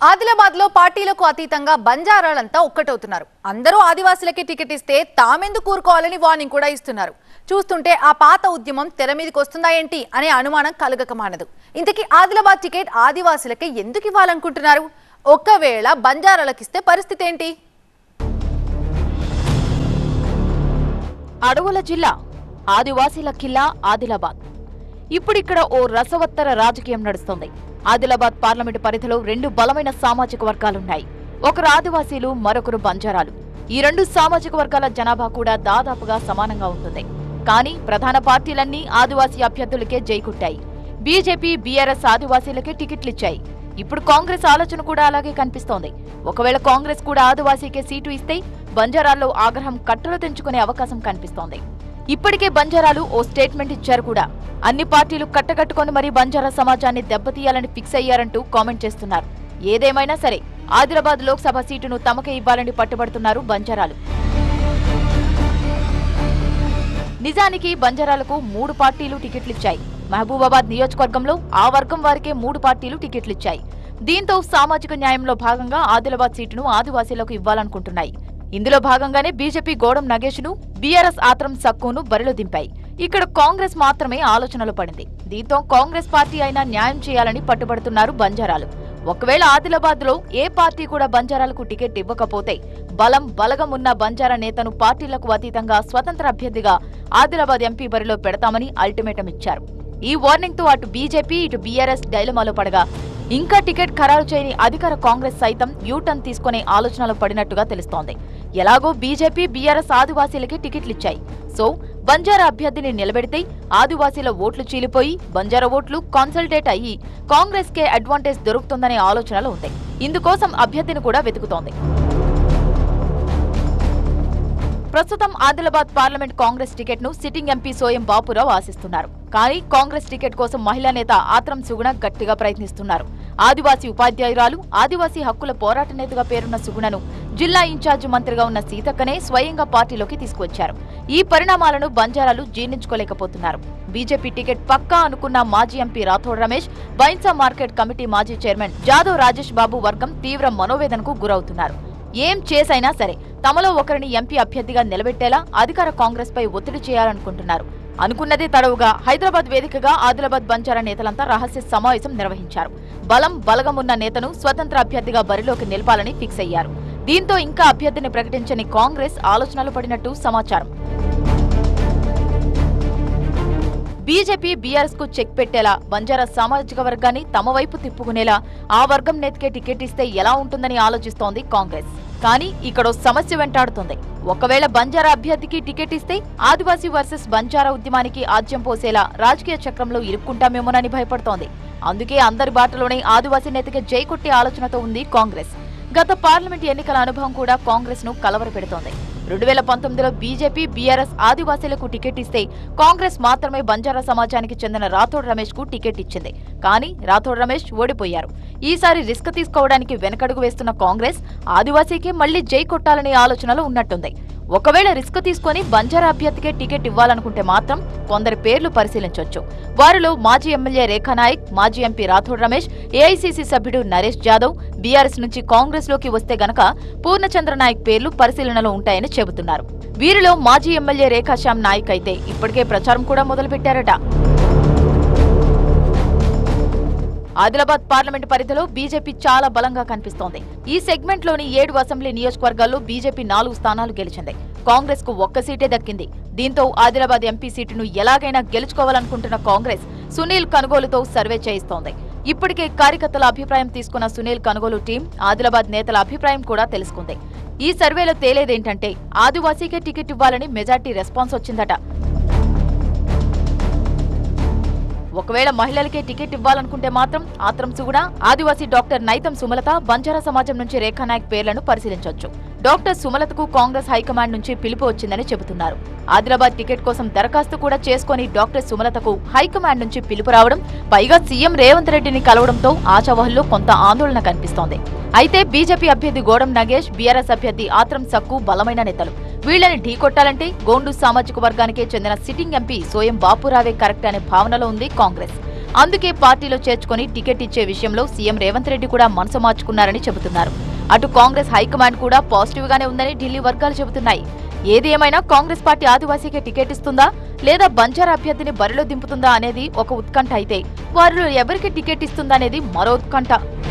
ఆదిలాబాద్ లో పార్టీలకు అతీతంగా బంజారాలంతా ఒక్కటవుతున్నారు అందరూ ఆదివాసులకే టికెట్ ఇస్తే తామెందుకు కూరుకోవాలని వార్నింగ్ కూడా ఇస్తున్నారు చూస్తుంటే ఆ పాత ఉద్యమం తెర మీదకి వస్తుందా ఏంటి అనే అనుమానం కలగక మానదు ఇంతకీ ఆదిలాబాద్ టికెట్ ఆదివాసులకే ఎందుకు ఇవ్వాలనుకుంటున్నారు ఒకవేళ బంజారాలకిస్తే పరిస్థితి ఏంటి అడవుల జిల్లా ఆదివాసీల కిల్లా ఆదిలాబాద్ ఇప్పుడిక్కడ ఓ రసవత్తర రాజకీయం నడుస్తోంది ఆదిలాబాద్ పార్లమెంటు పరిధిలో రెండు బలమైన సామాజిక వర్గాలున్నాయి ఒకరు ఆదివాసీలు మరొకరు బంజారాలు ఈ రెండు సామాజిక వర్గాల జనాభా కూడా దాదాపుగా సమానంగా ఉంటుంది కానీ ప్రధాన పార్టీలన్నీ ఆదివాసీ అభ్యర్థులకే జైకొట్టాయి బీజేపీ బీఆర్ఎస్ ఆదివాసీలకే టికెట్లిచ్చాయి ఇప్పుడు కాంగ్రెస్ ఆలోచన కూడా అలాగే కనిపిస్తోంది ఒకవేళ కాంగ్రెస్ కూడా ఆదివాసీకే సీటు ఇస్తే బంజారాల్లో ఆగ్రహం కట్టలు తెంచుకునే అవకాశం కనిపిస్తోంది ఇప్పటికే బంజారాలు ఓ స్టేట్మెంట్ ఇచ్చారు కూడా అన్ని పార్టీలు కట్టకట్టుకొని మరీ బంజారా సమాజాన్ని దెబ్బతీయాలని ఫిక్స్ అయ్యారంటూ కామెంట్ చేస్తున్నారు ఏదేమైనా సరే ఆదిలాబాద్ లోక్సభ సీటును తమకే ఇవ్వాలని పట్టుబడుతున్నారు బంజారాలు నిజానికి బంజారాలకు మూడు పార్టీలు టికెట్లిచ్చాయి మహబూబాబాద్ నియోజకవర్గంలో ఆ వర్గం వారికే మూడు పార్టీలు టికెట్లిచ్చాయి దీంతో సామాజిక న్యాయంలో భాగంగా ఆదిలాబాద్ సీటును ఆదివాసీలకు ఇవ్వాలనుకుంటున్నాయి ఇందులో భాగంగానే బీజేపీ గోడం నగేష్ ను బీఆర్ఎస్ ఆత్రం సక్కును బరిలో దింపాయి ఇక్కడ కాంగ్రెస్ మాత్రమే ఆలోచనలో పడింది దీంతో కాంగ్రెస్ పార్టీ అయినా న్యాయం చేయాలని పట్టుబడుతున్నారు బంజారాలు ఒకవేళ ఆదిలాబాద్ లో ఏ పార్టీ కూడా బంజారాలకు టికెట్ ఇవ్వకపోతే బలం బలగం ఉన్న బంజారా నేతను పార్టీలకు అతీతంగా స్వతంత్ర అభ్యర్థిగా ఆదిలాబాద్ ఎంపీ బరిలో పెడతామని అల్టిమేటం ఇచ్చారు ఈ వార్నింగ్ తో అటు బీజేపీ ఇటు బీఆర్ఎస్ డైలమాలో పడగా ఇంకా టికెట్ ఖరారు చేయని అధికార కాంగ్రెస్ సైతం యూటర్న్ తీసుకునే ఆలోచనలో పడినట్టుగా తెలుస్తోంది ఎలాగో బీజేపీ బీఆర్ఎస్ ఆదివాసీలకి టికెట్లిచ్చాయి సో బంజారా అభ్యర్థిని నిలబెడితే ఆదివాసీల ఓట్లు చీలిపోయి బంజారా ఓట్లు కాన్సల్టేట్ అయ్యి కాంగ్రెస్ కే అడ్వాంటేజ్ దొరుకుతుందనే ఆలోచనలో ఉంది ఇందుకోసం అభ్యర్థిని కూడా వెతుకుతోంది ప్రస్తుతం ఆదిలాబాద్ పార్లమెంట్ కాంగ్రెస్ టికెట్ ను సిట్టింగ్ ఎంపీ సోయం బాపురావు ఆశిస్తున్నారు కానీ కాంగ్రెస్ టికెట్ కోసం మహిళా నేత ఆత్రం సుగుణ గట్టిగా ప్రయత్నిస్తున్నారు ఆదివాసీ ఉపాధ్యాయురాలు ఆదివాసీ హక్కుల పోరాట నేతగా పేరున్న సుగుణను జిల్లా ఇన్ఛార్జి మంత్రిగా ఉన్న సీతక్కనే స్వయంగా పార్టీలోకి తీసుకువచ్చారు ఈ పరిణామాలను బంజారాలు జీర్ణించుకోలేకపోతున్నారు బీజేపీ టికెట్ పక్కా అనుకున్న మాజీ MP Rathod Ramesh Bhainsa market committee మాజీ చైర్మన్ జాదవ్ రాజేష్ బాబు వర్గం తీవ్ర మనోవేదనకు గురవుతున్నారు ఏం చేసైనా సరే తమలో ఒకరిని ఎంపీ అభ్యర్థిగా నిలబెట్టేలా అధికార కాంగ్రెస్ పై ఒత్తిడి చేయాలనుకుంటున్నారు అనుకున్నదే తడవుగా హైదరాబాద్ వేదికగా ఆదిలాబాద్ బంజారా నేతలంతా రహస్య సమావేశం నిర్వహించారు బలం బలగం ఉన్న నేతను స్వతంత్ర అభ్యర్థిగా బరిలోకి నిలపాలని ఫిక్స్ అయ్యారు దీంతో ఇంకా అభ్యర్థిని ప్రకటించని కాంగ్రెస్ ఆలోచనలు పడినట్టు సమాచారం బీజేపీ బీఆర్ఎస్ కు చెక్ పెట్టేలా బంజారా సామాజిక వర్గాన్ని తమ వైపు తిప్పుకునేలా ఆ వర్గం నేతకే టికెట్ ఇస్తే ఎలా ఉంటుందని ఆలోచిస్తోంది కాంగ్రెస్ కానీ ఇక్కడో సమస్య వెంటాడుతుంది ఒకవేళ బంజారా అభ్యర్థికి టికెట్ ఇస్తే ఆదివాసీ వర్సెస్ బంజారా ఉద్యమానికి ఆజ్యం పోసేలా రాజకీయ చక్రంలో ఇరుక్కుంటామేమోనని భయపడుతోంది అందుకే అందరి బాటలోనే ఆదివాసీ నేతకి జై కొట్టే ఆలోచనతో ఉంది కాంగ్రెస్ గత పార్లమెంట్ ఎన్నికల అనుభవం కూడా కాంగ్రెస్ ను కలవరపెడుతోంది రెండు వేల పంతొమ్మిదిలో బీజేపీ బీఆర్ఎస్ ఆదివాసీలకు టికెట్ ఇస్తే కాంగ్రెస్ మాత్రమే బంజారా సమాజానికి చెందిన రాథోడ్ రమేష్ కు టికెట్ ఇచ్చింది కానీ రాథోడ్ రమేష్ ఓడిపోయారు ఈసారి రిస్క్ తీసుకోవడానికి వెనకడుగు వేస్తున్న కాంగ్రెస్ ఆదివాసీకి మళ్లీ జై కొట్టాలనే ఆలోచనలో ఉన్నట్టుంది ఒకవేళ రిస్క్ తీసుకొని బంజారా అభ్యర్థికే టికెట్ ఇవ్వాలనుకుంటే మాత్రం కొందరి పేర్లు పరిశీలించొచ్చు వారిలో మాజీ ఎమ్మెల్యే రేఖా నాయక్ మాజీ ఎంపీ రాథోడ్ రమేష్ ఏఐసీసీ సభ్యుడు నరేష్ జాదవ్ బీఆర్ఎస్ నుంచి కాంగ్రెస్ లోకి వస్తే గనక పూర్ణచంద్ర నాయక్ పేర్లు పరిశీలనలో ఉంటాయని చెబుతున్నారు వీరిలో మాజీ ఎమ్మెల్యే రేఖాశ్యామ్ నాయక్ అయితే ఇప్పటికే ప్రచారం కూడా మొదలుపెట్టారట ఆదిలాబాద్ పార్లమెంట్ పరిధిలో బీజేపీ చాలా బలంగా కనిపిస్తోంది ఈ సెగ్మెంట్ లోని ఏడు అసెంబ్లీ నియోజకవర్గాల్లో బీజేపీ నాలుగు స్థానాలు గెలిచింది కాంగ్రెస్ కు ఒక్క సీటే దక్కింది దీంతో ఆదిలాబాద్ ఎంపీ సీటును ఎలాగైనా గెలుచుకోవాలనుకుంటున్న కాంగ్రెస్ సునీల్ కనుగోలుతో సర్వే చేయిస్తోంది ఇప్పటికే కార్యకర్తల అభిప్రాయం తీసుకున్న సునీల్ కనుగోలు టీం ఆదిలాబాద్ నేతల అభిప్రాయం కూడా తెలుసుకుంది ఈ సర్వేలో తేలేదేంటంటే ఆదివాసీకే టికెట్ ఇవ్వాలని మెజార్టీ రెస్పాన్స్ వచ్చిందట ఒకవేళ మహిళలకే టికెట్ ఇవ్వాలనుకుంటే మాత్రం ఆత్రం సుగుణ ఆదివాసీ డాక్టర్ నైతం సుమలత బంజారా సమాజం నుంచి రేఖా నాయక్ పేర్లను పరిశీలించొచ్చు డాక్టర్ సుమలతకు కాంగ్రెస్ హైకమాండ్ నుంచి పిలుపు వచ్చిందని చెబుతున్నారు ఆదిలాబాద్ టికెట్ కోసం దరఖాస్తు కూడా చేసుకుని డాక్టర్ సుమలతకు హైకమాండ్ నుంచి పిలుపు రావడం పైగా సీఎం రేవంత్ రెడ్డిని కలవడంతో ఆశావహుల్లో కొంత ఆందోళన కనిపిస్తోంది అయితే బీజేపీ అభ్యర్థి గోడం నగేష్ బీఆర్ఎస్ అభ్యర్థి ఆత్రం సక్కు బలమైన నేతలు వీళ్ళని ఢీకొట్టాలంటే గోండు సామాజిక వర్గానికే చెందిన సిట్టింగ్ ఎంపీ సోయం బాపురావే కరెక్ట్ అనే భావనలో ఉంది కాంగ్రెస్ అందుకే పార్టీలో చేర్చుకొని టికెట్ ఇచ్చే విషయంలో సీఎం రేవంత్ రెడ్డి కూడా మనసు మార్చుకున్నారని చెబుతున్నారు అటు కాంగ్రెస్ హైకమాండ్ కూడా పాజిటివ్ గానే ఉందని ఢిల్లీ వర్గాలు చెబుతున్నాయి ఏది ఏమైనా కాంగ్రెస్ పార్టీ ఆదివాసీకి టికెట్ ఇస్తుందా లేదా బంజారా అభ్యర్థిని బరిలో దింపుతుందా అనేది ఒక ఉత్కంఠ అయితే వారిలో ఎవరికి టికెట్ ఇస్తుందా అనేది మరో ఉత్కంఠ